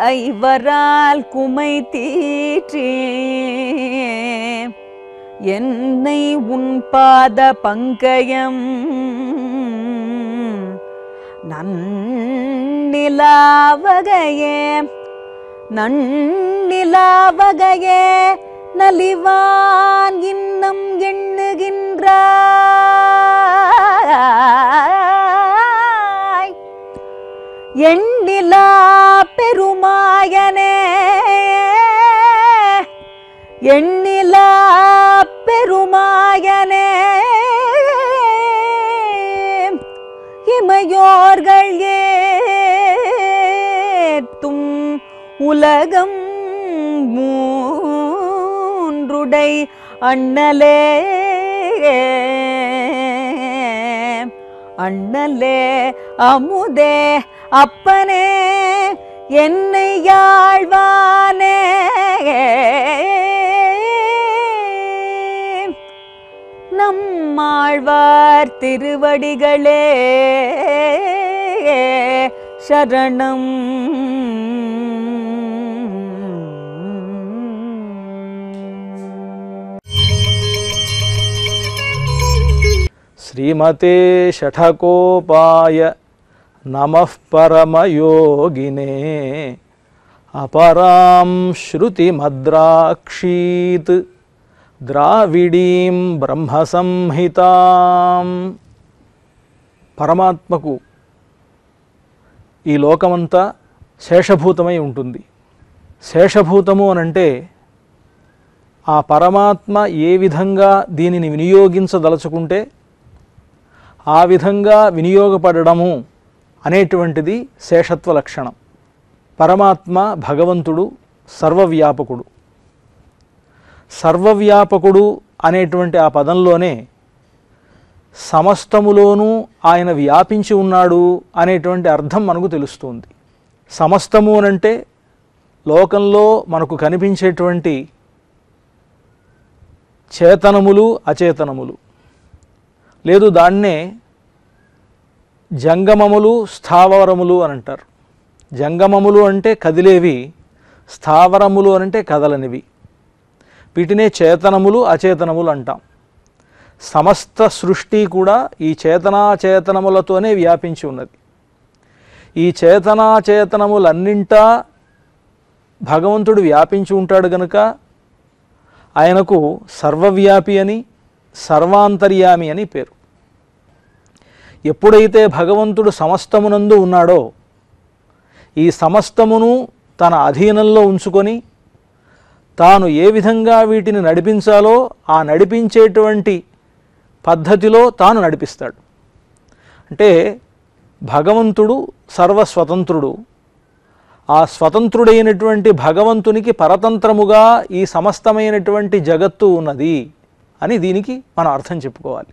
ஐவரால் குமை தீற்றே என்னை உன் பாத பங்கயம் நன்னிலாவகையே நன்னிலாவகையே நலிவான் இன்னம் எண்ணுகின்றாய் எண்ணிலா பெருமாயனே எண்ணிலா பெருமாயனே இமையோர்கள் ஏத்தும் உலகம் மூன்றுடை அண்ணலே அண்ணலே அமுதே அப்பனே என்னை யாழ்வானே நம்மாழ்வார் திருவடிகளே சரணம் శ్రీమతే షఠకోపాయ నమః పరమయోగినే అపరాం శృతిమద్రాక్షీత్ ద్రావిడీం బ్రహ్మసంహితాం పరమాత్మకు ఈ లోకమంతా శేషభూతమై ఉంటుంది శేషభూతము అనంటే ఆ పరమాత్మ ఏ విధంగా దీనిని వినియోగించదలుచుకుంటే ఆ విధంగా వినియోగపడడము అనేటువంటిది శేషత్వ లక్షణం పరమాత్మ భగవంతుడు సర్వవ్యాపకుడు సర్వవ్యాపకుడు అనేటువంటి ఆ పదంలోనే సమస్తములోనూ ఆయన వ్యాపించి ఉన్నాడు అనేటువంటి అర్థం మనకు తెలుస్తుంది సమస్తము అనంటే లోకంలో మనకు కనిపించేటువంటి చేతనములు అచేతనములు లేదు దాన్నే జంగమములు స్థావరములు అని అంటారు జంగమములు అంటే కదిలేవి స్థావరములు అంటే కదలనివి వీటినే చేతనములు అచేతనములు అంటాం సమస్త సృష్టి కూడా ఈ చేతనాచేతనములతోనే వ్యాపించి ఉన్నది ఈ చేతనాచేతనములన్నింటా భగవంతుడు వ్యాపించి ఉంటాడు గనుక ఆయనకు సర్వవ్యాపి అని సర్వాంతర్యామి అని పేరు ఎప్పుడైతే భగవంతుడు సమస్తమునందు ఉన్నాడో ఈ సమస్తమును తన అధీనంలో ఉంచుకొని తాను ఏ విధంగా వీటిని నడిపించాలో ఆ నడిపించేటువంటి పద్ధతిలో తాను నడిపిస్తాడు అంటే భగవంతుడు సర్వస్వతంత్రుడు ఆ స్వతంత్రుడైనటువంటి భగవంతునికి పరతంత్రముగా ఈ సమస్తమైనటువంటి జగత్తు ఉన్నది అని దీనికి మనం అర్థం చెప్పుకోవాలి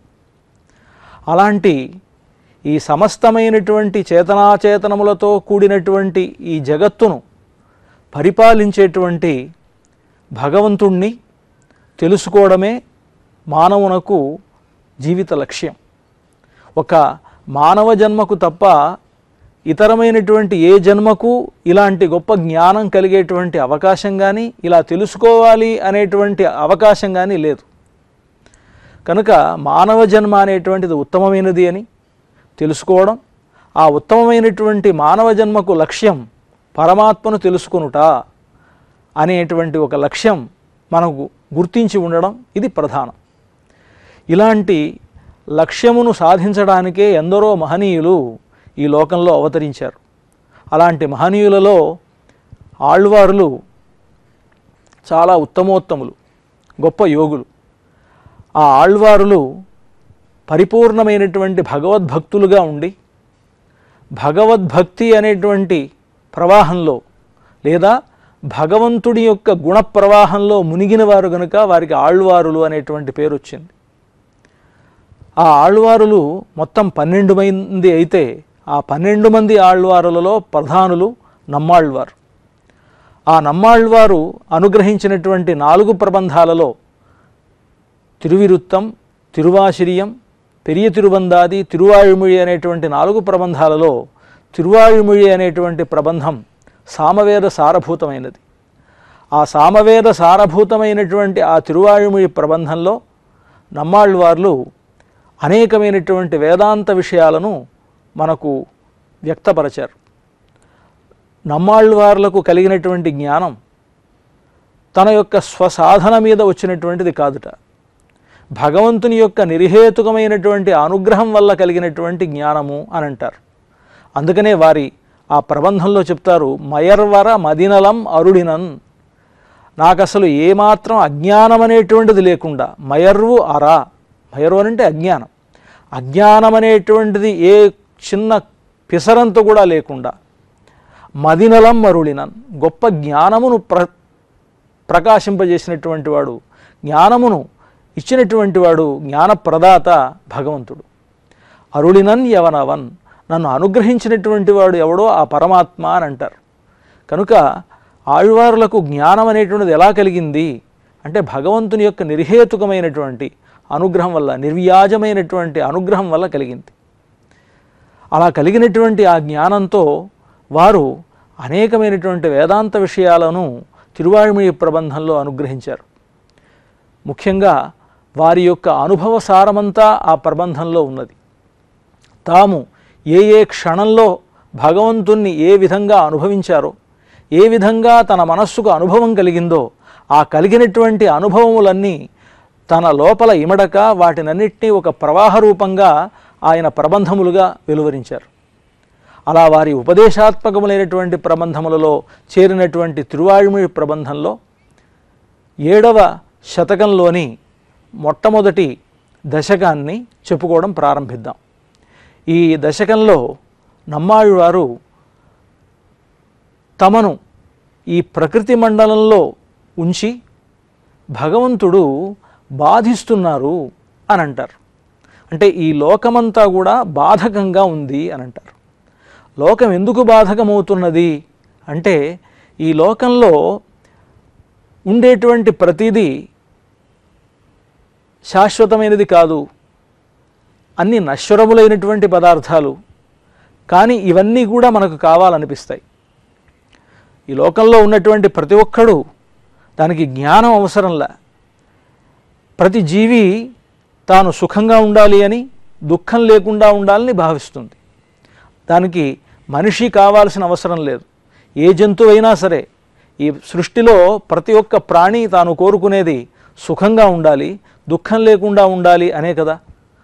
అలాంటి ఈ సమస్తమైనటువంటి చేతనాచేతనములతో కూడినటువంటి ఈ జగత్తును పరిపాలించేటువంటి భగవంతుణ్ణి తెలుసుకోవడమే మానవునకు జీవిత లక్ష్యం ఒక మానవ జన్మకు తప్ప ఇతరమైనటువంటి ఏ జన్మకు ఇలాంటి గొప్ప జ్ఞానం కలిగేటువంటి అవకాశం కానీ ఇలా తెలుసుకోవాలి అనేటువంటి అవకాశం కానీ లేదు కనుక మానవ జన్మ అనేటువంటిది ఉత్తమమైనది అని తెలుసుకోవడం ఆ ఉత్తమమైనటువంటి మానవ జన్మకు లక్ష్యం పరమాత్మను తెలుసుకొనుట అనేటువంటి ఒక లక్ష్యం మనకు గుర్తించి ఉండడం ఇది ప్రధానం ఇలాంటి లక్ష్యమును సాధించడానికే ఎందరో మహనీయులు ఈ లోకంలో అవతరించారు అలాంటి మహనీయులలో ఆళ్వారులు చాలా ఉత్తమోత్తములు గొప్ప యోగులు ఆ ఆళ్వారులు పరిపూర్ణమైనటువంటి భగవద్భక్తులుగా ఉండి భగవద్భక్తి అనేటువంటి ప్రవాహంలో లేదా భగవంతుడి యొక్క గుణ ప్రవాహంలో మునిగిన వారు గనుక వారికి ఆళ్వారులు అనేటువంటి పేరు వచ్చింది ఆ ఆళ్వారులు మొత్తం పన్నెండు మంది అయితే ఆ పన్నెండు మంది ఆళ్వారులలో ప్రధానులు నమ్మాళ్వారు ఆ నమ్మాళ్వారు అనుగ్రహించినటువంటి నాలుగు ప్రబంధాలలో తిరువిరుత్తం తిరువాశిరియం పెరియ తిరుబందాది తిరువాయుమిళి అనేటువంటి నాలుగు ప్రబంధాలలో తిరువాయుమిళి అనేటువంటి ప్రబంధం సామవేద సారభూతమైనది ఆ సామవేద సారభూతమైనటువంటి ఆ తిరువాయుమిడి ప్రబంధంలో నమ్మాళ్ళవార్లు అనేకమైనటువంటి వేదాంత విషయాలను మనకు వ్యక్తపరచారు నమ్మాళ్ళవార్లకు కలిగినటువంటి జ్ఞానం తన యొక్క స్వసాధన మీద వచ్చినటువంటిది కాదుట భగవంతుని యొక్క నిర్హేతుకమైనటువంటి అనుగ్రహం వల్ల కలిగినటువంటి జ్ఞానము అని అంటారు అందుకనే వారి ఆ ప్రబంధంలో చెప్తారు మయర్వర మదినలం అరుడినన్ నాకు అసలు ఏమాత్రం అజ్ఞానం అనేటువంటిది లేకుండా మయర్వు అరా మయర్వు అని అంటే అజ్ఞానం అజ్ఞానం అనేటువంటిది ఏ చిన్న పిసరంతో కూడా లేకుండా మదినలం మరుళినన్ గొప్ప జ్ఞానమును ప్ర ప్రకాశింపజేసినటువంటి వాడు జ్ఞానమును ఇచ్చినటువంటి వాడు జ్ఞానప్రదాత భగవంతుడు అరుళినన్ యవనవన్ నన్ను అనుగ్రహించినటువంటి వాడు ఎవడో ఆ పరమాత్మ అని అంటారు కనుక ఆళ్వారులకు జ్ఞానం అనేటువంటిది ఎలా కలిగింది అంటే భగవంతుని యొక్క నిర్హేతుకమైనటువంటి అనుగ్రహం వల్ల నిర్వ్యాజమైనటువంటి అనుగ్రహం వల్ల కలిగింది అలా కలిగినటువంటి ఆ జ్ఞానంతో వారు అనేకమైనటువంటి వేదాంత విషయాలను తిరువాయుమిడి ప్రబంధంలో అనుగ్రహించారు ముఖ్యంగా వారి యొక్క అనుభవ సారమంతా ఆ ప్రబంధంలో ఉన్నది తాము ఏ ఏ క్షణంలో భగవంతుణ్ణి ఏ విధంగా అనుభవించారో ఏ విధంగా తన మనస్సుకు అనుభవం కలిగిందో ఆ కలిగినటువంటి అనుభవములన్నీ తన లోపల ఇమడక వాటినన్నిటినీ ఒక ప్రవాహ రూపంగా ఆయన ప్రబంధములుగా వెలువరించారు అలా వారి ఉపదేశాత్మకములైనటువంటి ప్రబంధములలో చేరినటువంటి తిరువాయుమిడి ప్రబంధంలో ఏడవ శతకంలోని మొట్టమొదటి దశకాన్ని చెప్పుకోవడం ప్రారంభిద్దాం ఈ దశకంలో నమ్మాళ్ళవారు తమను ఈ ప్రకృతి మండలంలో ఉంచి భగవంతుడు బాధిస్తున్నారు అని అంటారు అంటే ఈ లోకమంతా కూడా బాధకంగా ఉంది అని అంటారు లోకం ఎందుకు బాధకమవుతున్నది అంటే ఈ లోకంలో ఉండేటువంటి ప్రతిదీ శాశ్వతమైనది కాదు అన్ని నశ్వరములైనటువంటి పదార్థాలు కానీ ఇవన్నీ కూడా మనకు కావాలనిపిస్తాయి ఈ లోకంలో ఉన్నటువంటి ప్రతి ఒక్కడు దానికి జ్ఞానం అవసరంలా ప్రతి జీవి తాను సుఖంగా ఉండాలి అని దుఃఖం లేకుండా ఉండాలని భావిస్తుంది దానికి మనిషి కావాల్సిన అవసరం లేదు ఏ జంతువైనా సరే ఈ సృష్టిలో ప్రతి ఒక్క ప్రాణి తాను కోరుకునేది సుఖంగా ఉండాలి దుఃఖం లేకుండా ఉండాలి అనే కదా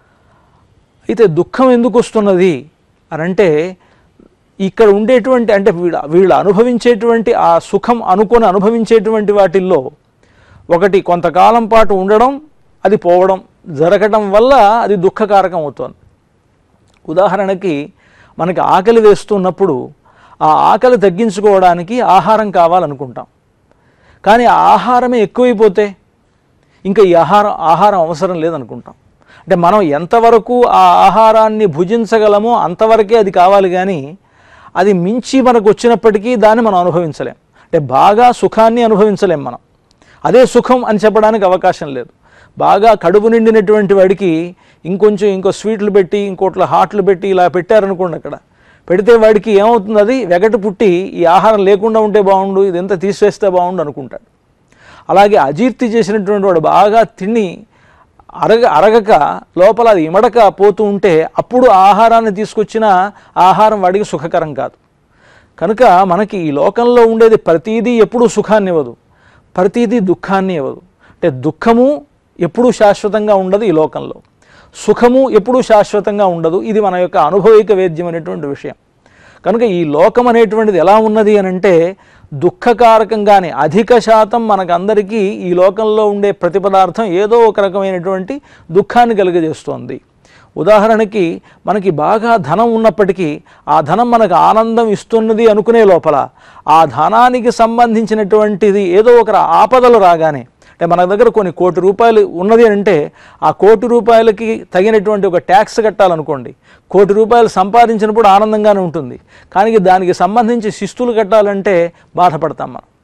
అయితే దుఃఖం ఎందుకు వస్తున్నది అని అంటే ఇక్కడ ఉండేటువంటి అంటే వీళ్ళ వీళ్ళు అనుభవించేటువంటి ఆ సుఖం అనుకొని అనుభవించేటువంటి వాటిల్లో ఒకటి కొంతకాలం పాటు ఉండడం అది పోవడం జరగడం వల్ల అది దుఃఖకారకం అవుతోంది ఉదాహరణకి మనకి ఆకలి వేస్తున్నప్పుడు ఆ ఆకలి తగ్గించుకోవడానికి ఆహారం కావాలనుకుంటాం కానీ ఆ ఆహారమే ఎక్కువైపోతే ఇంకా ఈ ఆహారం ఆహారం అవసరం లేదనుకుంటాం అంటే మనం ఎంతవరకు ఆ ఆహారాన్ని భుజించగలమో అంతవరకే అది కావాలి కానీ అది మించి మనకు వచ్చినప్పటికీ దాన్ని మనం అనుభవించలేం అంటే బాగా సుఖాన్ని అనుభవించలేం మనం అదే సుఖం అని చెప్పడానికి అవకాశం లేదు బాగా కడుపు నిండినటువంటి వాడికి ఇంకొంచెం ఇంకో స్వీట్లు పెట్టి ఇంకోట్ల హాట్లు పెట్టి ఇలా పెట్టారనుకోండి అక్కడ పెడితే వాడికి ఏమవుతుంది అది వెగటు పుట్టి ఈ ఆహారం లేకుండా ఉంటే బాగుండు ఇదంతా తీసివేస్తే బాగుండు అనుకుంటాడు అలాగే అజీర్తి చేసినటువంటి వాడు బాగా తిని అరగ అరగక లోపల అది ఇమడక పోతూ ఉంటే అప్పుడు ఆ ఆహారాన్ని తీసుకొచ్చిన ఆహారం వాడికి సుఖకరం కాదు కనుక మనకి ఈ లోకంలో ఉండేది ప్రతీదీ ఎప్పుడూ సుఖాన్ని ఇవ్వదు ప్రతీదీ దుఃఖాన్ని ఇవ్వదు అంటే దుఃఖము ఎప్పుడూ శాశ్వతంగా ఉండదు ఈ లోకంలో సుఖము ఎప్పుడూ శాశ్వతంగా ఉండదు ఇది మన యొక్క అనుభవిక వేద్యం అనేటువంటి విషయం కనుక ఈ లోకం అనేటువంటిది ఎలా ఉన్నది అని అంటే దుఃఖకారకంగానే అధిక శాతం మనకందరికీ ఈ లోకంలో ఉండే ప్రతి పదార్థం ఏదో ఒక రకమైనటువంటి దుఃఖాన్ని కలుగజేస్తోంది ఉదాహరణకి మనకి బాగా ధనం ఉన్నప్పటికీ ఆ ధనం మనకు ఆనందం ఇస్తున్నది అనుకునే లోపల ఆ ధనానికి సంబంధించినటువంటిది ఏదో ఒక ఆపదలు రాగానే అంటే మన దగ్గర కొన్ని కోటి రూపాయలు ఉన్నది అంటే ఆ కోటి రూపాయలకి తగినటువంటి ఒక ట్యాక్స్ కట్టాలనుకోండి కోటి రూపాయలు సంపాదించినప్పుడు ఆనందంగానే ఉంటుంది కానీ దానికి సంబంధించి శిస్తులు కట్టాలంటే బాధపడతాం మనం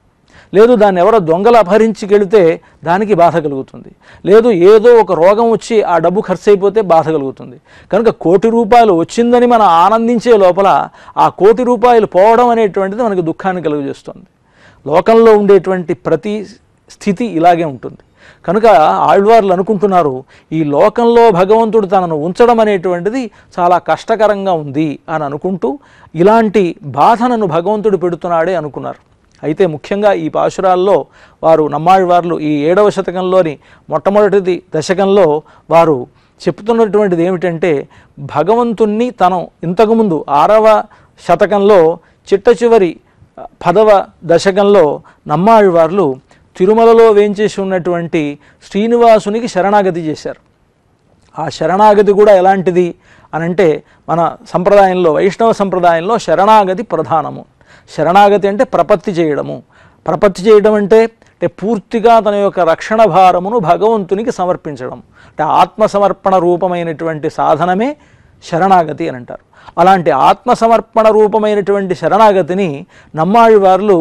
లేదు దాన్ని ఎవరో దొంగలు అపహరించుకెళితే దానికి బాధ కలుగుతుంది లేదు ఏదో ఒక రోగం వచ్చి ఆ డబ్బు ఖర్చు అయిపోతే బాధ కలుగుతుంది కనుక కోటి రూపాయలు వచ్చిందని మనం ఆనందించే లోపల ఆ కోటి రూపాయలు పోవడం అనేటువంటిది మనకి దుఃఖాన్ని కలుగజేస్తుంది లోకంలో ఉండేటువంటి ప్రతి స్థితి ఇలాగే ఉంటుంది కనుక ఆళ్వార్లు అనుకుంటున్నారు ఈ లోకంలో భగవంతుడు తనను ఉంచడం అనేటువంటిది చాలా కష్టకరంగా ఉంది అని అనుకుంటూ ఇలాంటి బాధనను భగవంతుడు పెడుతున్నాడే అనుకున్నారు అయితే ముఖ్యంగా ఈ పాశురాల్లో వారు నమ్మాళ్వార్లు ఈ ఏడవ శతకంలోని మొట్టమొదటిది దశకంలో వారు చెప్తున్నటువంటిది ఏమిటంటే భగవంతుణ్ణి తను ఇంతకుముందు ఆరవ శతకంలో చిట్ట చివరి పదవ దశకంలో నమ్మాళ్వార్లు తిరుమలలో వేంచేసి ఉన్నటువంటి శ్రీనివాసునికి శరణాగతి చేశారు ఆ శరణాగతి కూడా ఎలాంటిది అనంటే మన సంప్రదాయంలో వైష్ణవ సంప్రదాయంలో శరణాగతి ప్రధానము శరణాగతి అంటే ప్రపత్తి చేయడము ప్రపత్తి చేయడం అంటే అంటే పూర్తిగా తన యొక్క రక్షణ భారమును భగవంతునికి సమర్పించడం అంటే ఆత్మసమర్పణ రూపమైనటువంటి సాధనమే శరణాగతి అని అంటారు అలాంటి ఆత్మసమర్పణ రూపమైనటువంటి శరణాగతిని నమ్మాళ్ళవార్లు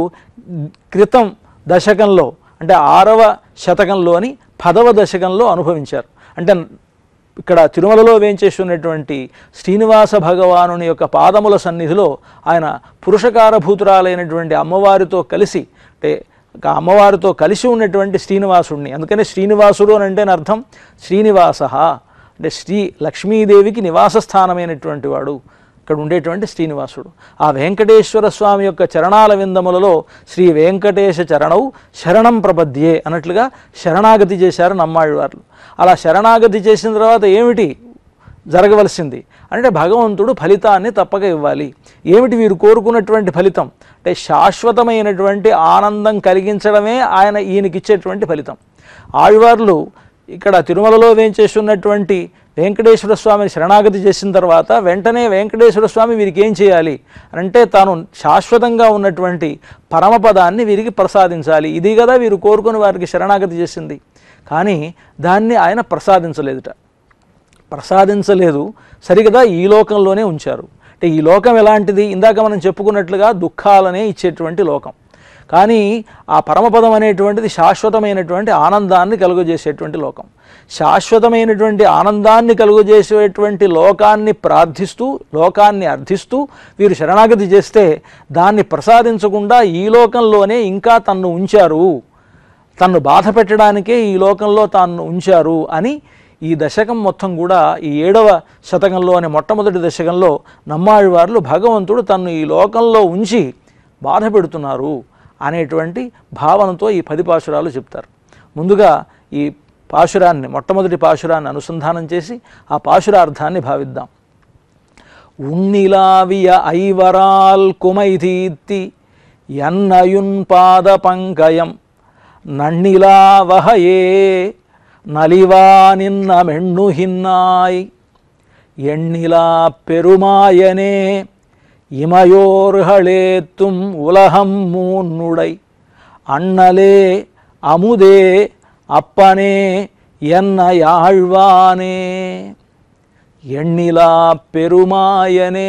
క్రితం దశకంలో అంటే ఆరవ శతకంలోని పదవ దశకంలో అనుభవించారు అంటే ఇక్కడ తిరుమలలో వేంచేస్తున్నటువంటి శ్రీనివాస భగవానుని యొక్క పాదముల సన్నిధిలో ఆయన పురుషకారభూతురాలైనటువంటి అమ్మవారితో కలిసి అంటే ఆ అమ్మవారితో కలిసి ఉన్నటువంటి శ్రీనివాసుడిని అందుకనే శ్రీనివాసుడు అని అంటే అర్థం శ్రీనివాస అంటే శ్రీ లక్ష్మీదేవికి నివాస స్థానమైనటువంటి వాడు ఇక్కడ ఉండేటువంటి శ్రీనివాసుడు ఆ వెంకటేశ్వర స్వామి యొక్క చరణాల విందములలో శ్రీ వెంకటేశ చరణౌ శరణం ప్రపద్యే అన్నట్లుగా శరణాగతి చేశారు నమ్మాళ్ళవార్లు అలా శరణాగతి చేసిన తర్వాత ఏమిటి జరగవలసింది అంటే భగవంతుడు ఫలితాన్ని తప్పక ఇవ్వాలి ఏమిటి వీరు కోరుకున్నటువంటి ఫలితం అంటే శాశ్వతమైనటువంటి ఆనందం కలిగించడమే ఆయన ఈయనకిచ్చేటువంటి ఫలితం ఆళ్వార్లు ఇక్కడ తిరుమలలో వేంచేస్తున్నటువంటి వెంకటేశ్వర స్వామిని శరణాగతి చేసిన తర్వాత వెంటనే వెంకటేశ్వర స్వామి వీరికి ఏం చేయాలి అంటే తాను శాశ్వతంగా ఉన్నటువంటి పరమపదాన్ని వీరికి ప్రసాదించాలి ఇది కదా వీరు కోరుకుని వారికి శరణాగతి చేసింది కానీ దాన్ని ఆయన ప్రసాదించలేదుట ప్రసాదించలేదు సరిగదా ఈ లోకంలోనే ఉంచారు అంటే ఈ లోకం ఎలాంటిది ఇందాక మనం చెప్పుకున్నట్లుగా దుఃఖాలనే ఇచ్చేటువంటి లోకం కానీ ఆ పరమపదం అనేటువంటిది శాశ్వతమైనటువంటి ఆనందాన్ని కలుగజేసేటువంటి లోకం శాశ్వతమైనటువంటి ఆనందాన్ని కలుగజేసేటువంటి లోకాన్ని ప్రార్థిస్తూ లోకాన్ని అర్థిస్తూ వీరు శరణాగతి చేస్తే దాన్ని ప్రసాదించకుండా ఈ లోకంలోనే ఇంకా తన్ను ఉంచారు తన్ను బాధ పెట్టడానికే ఈ లోకంలో తాను ఉంచారు అని ఈ దశకం మొత్తం కూడా ఈ ఏడవ శతకంలోని మొట్టమొదటి దశకంలో నమ్మాళ్ళవార్లు భగవంతుడు తన్ను ఈ లోకంలో ఉంచి బాధ పెడుతున్నారు అనేటువంటి భావనతో ఈ పది పాశురాలు చెప్తారు ముందుగా ఈ పాశురాన్ని మొట్టమొదటి పాశురాన్ని అనుసంధానం చేసి ఆ పాశురార్థాన్ని భావిద్దాం உன்னிலாவிய ஐவரால் குமைதீத்தி என்னயுன் பாத பங்கயம் நன்னிலாவகையே நலிவா நின்ன மெண்ணுகின்னாய் எண்ணிலா பெருமாயனே இமையோர்களேத்தும் உலகம் மூன்னுடை அண்ணலே அமுதே அப்பனே என்ன யாழ்வானே ఎన్నిలా పెరుమాయనే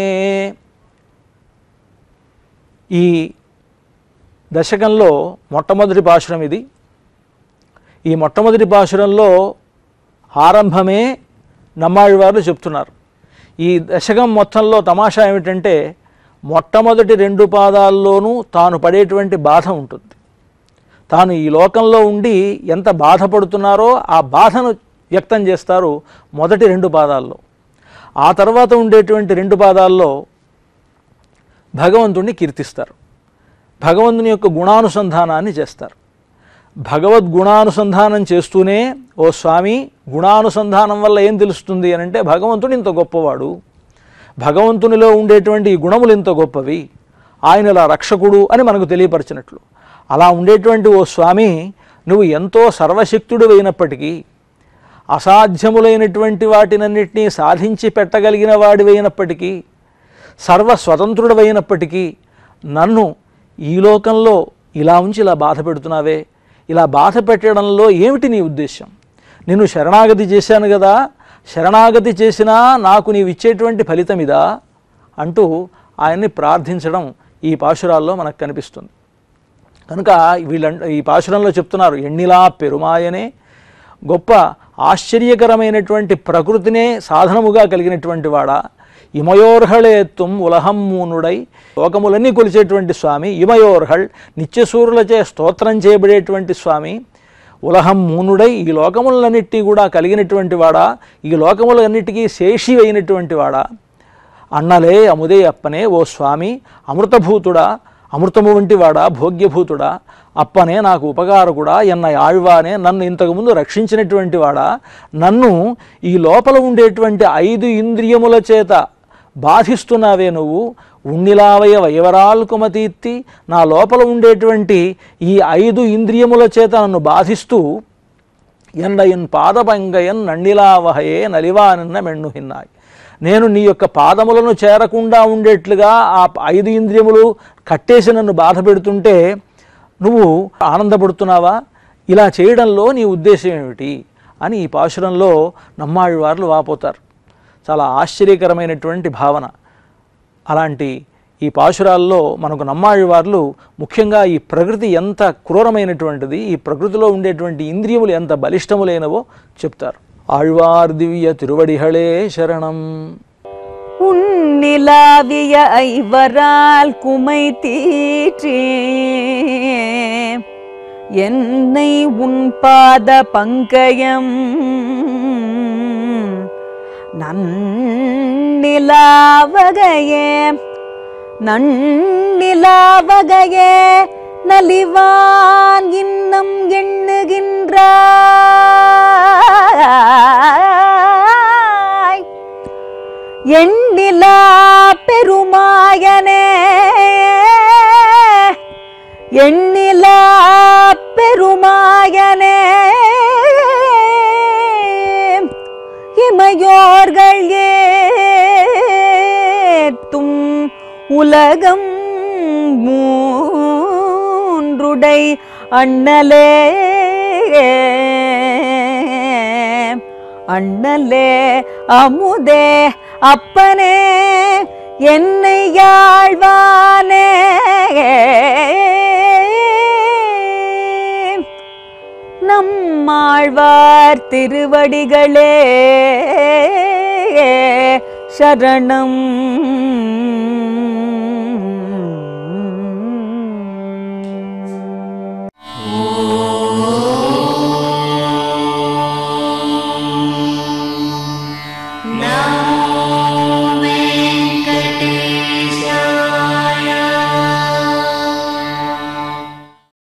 ఈ దశకంలో మొట్టమొదటి పాశురం ఇది ఈ మొట్టమొదటి పాశురంలో ఆరంభమే నమ్మాళ్ళవారు చెప్తున్నారు ఈ దశకం మొత్తంలో తమాషా ఏమిటంటే మొట్టమొదటి రెండు పాదాల్లోనూ తాను పడేటువంటి బాధ ఉంటుంది తాను ఈ లోకంలో ఉండి ఎంత బాధపడుతున్నారో ఆ బాధను వ్యక్తం చేస్తారు మొదటి రెండు పాదాల్లో ఆ తర్వాత ఉండేటువంటి రెండు పాదాల్లో భగవంతుణ్ణి కీర్తిస్తారు భగవంతుని యొక్క గుణానుసంధానాన్ని చేస్తారు భగవద్గుణానుసంధానం చేస్తూనే ఓ స్వామి గుణానుసంధానం వల్ల ఏం తెలుస్తుంది అని అంటే భగవంతుడు ఇంత గొప్పవాడు భగవంతునిలో ఉండేటువంటి ఈ గుణములు ఇంత గొప్పవి ఆయన ఇలా రక్షకుడు అని మనకు తెలియపరిచినట్లు అలా ఉండేటువంటి ఓ స్వామి నువ్వు ఎంతో సర్వశక్తుడు అయినప్పటికీ అసాధ్యములైనటువంటి వాటినన్నిటినీ సాధించి పెట్టగలిగిన వాడివైనప్పటికీ సర్వస్వతంత్రుడవైనప్పటికీ నన్ను ఈ లోకంలో ఇలా ఉంచి ఇలా బాధ పెడుతున్నావే ఇలా బాధ పెట్టడంలో ఏమిటి నీ ఉద్దేశం నిన్ను శరణాగతి చేశాను కదా శరణాగతి చేసినా నాకు నీవు ఇచ్చేటువంటి ఫలితం ఇదా అంటూ ఆయన్ని ప్రార్థించడం ఈ పాశురాల్లో మనకు కనిపిస్తుంది కనుక వీళ్ళ ఈ పాశురంలో చెప్తున్నారు ఎన్నిలా పెరుమాయనే గొప్ప ఆశ్చర్యకరమైనటువంటి ప్రకృతినే సాధనముగా కలిగినటువంటి వాడా ఇమయోర్హళేత్వం ఉలహమ్మూనుడై లోకములన్నీ కొలిచేటువంటి స్వామి ఇమయోర్హళ్ నిత్యసూరులచే స్తోత్రం చేయబడేటువంటి స్వామి ఉలహం మూనుడై ఈ లోకములన్నిటి కూడా కలిగినటువంటి వాడా ఈ లోకములన్నిటికీ శేషి అయినటువంటి వాడా అన్నలే అముదే అప్పనే ఓ స్వామి అమృతభూతుడా అమృతము వంటి వాడా భోగ్యభూతుడా అప్పనే నాకు ఉపకారకుడా ఎన్న ఆళ్వానే నన్ను ఇంతకుముందు రక్షించినటువంటి వాడా నన్ను ఈ లోపల ఉండేటువంటి ఐదు ఇంద్రియముల చేత బాధిస్తున్నావే నువ్వు ఉన్నిలావయ వయవరాల్కుమతీత్తి నా లోపల ఉండేటువంటి ఈ ఐదు ఇంద్రియముల చేత నన్ను బాధిస్తూ ఎన్నయన్ పాదపంగయన్ నన్నిలావహయే నలివానన్న మెన్ను హిన్నాయి నేను నీ యొక్క పాదములను చేరకుండా ఉండేట్లుగా ఆ ఐదు ఇంద్రియములు కట్టేసి నన్ను బాధ పెడుతుంటే నువ్వు ఆనందపడుతున్నావా ఇలా చేయడంలో నీ ఉద్దేశం ఏమిటి అని ఈ పాశురంలో నమ్మాళ్ళవార్లు వాపోతారు చాలా ఆశ్చర్యకరమైనటువంటి భావన అలాంటి ఈ పాశురాల్లో మనకు నమ్మాళ్ళవార్లు ముఖ్యంగా ఈ ప్రకృతి ఎంత క్రూరమైనటువంటిది ఈ ప్రకృతిలో ఉండేటువంటి ఇంద్రియములు ఎంత బలిష్టములైనవో చెప్తారు ఆళ్వార్ దివ్య తిరువడిహళే శరణం உன்னிலாவிய ஐவரால் குமை தீற்றே என்னை உன் பாத பங்கயம் நன்னிலாவகையே நன்னிலாவகையே நலிவான் இன்னம் எண்ணுகின்றாய் எண்ணிலா பெருமாயனே எண்ணிலா பெருமாயனே இமையோர்கள் ஏத்தும் உலகம் மூன்றுடை அண்ணலே அண்ணலே அமுதே அப்பனே என்னை யாழ்வானே நம்மாழ்வார் திருவடிகளே சரணம்